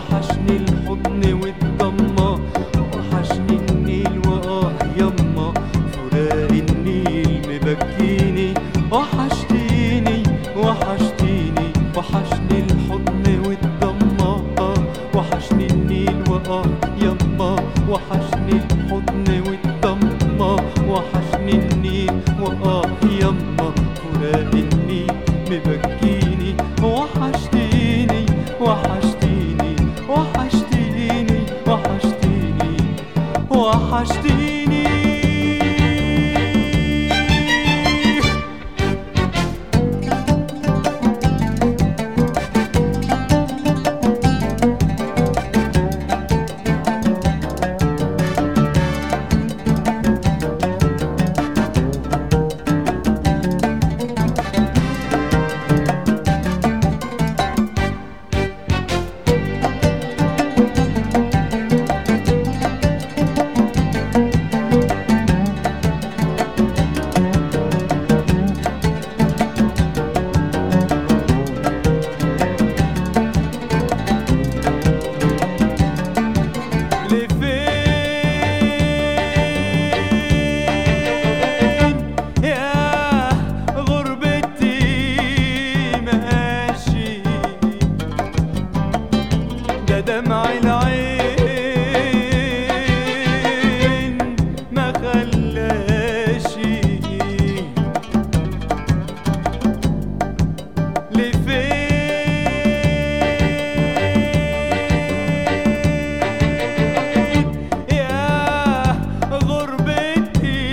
وحشني الحضن والضمة وحشني النيل وآه يما فراق النيل مبكيني وحشتيني وحشتيني وحشني الحضن والضمة وحشني النيل وآه يما وحشني الحضن والضمة وحشني النيل وآه يما فراق النيل مبكيني وحشتيني وحشتيني وحشتيني وحشتيني وحشتيني لفين يا غربتي ماشي ده دمع العين ما خلاشي لفين يا غربتي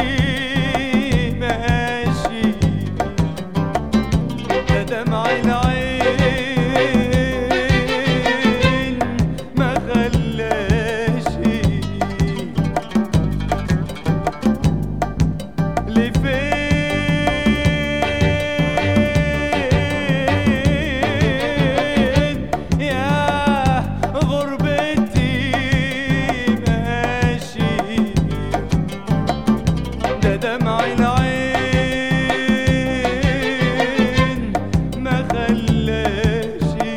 ماشي ده دمع العين ما خلاشي لفين يا غربتي ماشي ده دمع العين ما خلاشي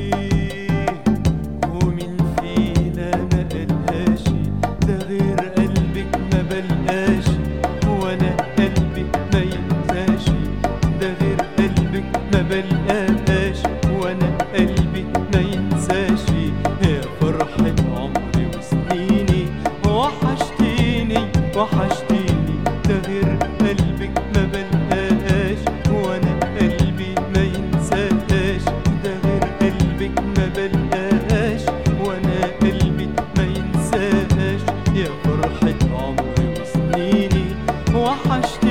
ومين فينا ما قلقاش ده غير قلبك ما بلقاش وانا قلبي ما ينساش ده غير قلبك ما بلقاش وانا قلبي ما ينساش يا فرحة عمري وسنيني وحشتيني وحشتيني ده غير قلبك ما بلقاش وانا قلبي ما ينساش ده غير قلبك ما بلقاش وانا قلبي ما ينساش يا فرحة عمري وسنيني وحشتيني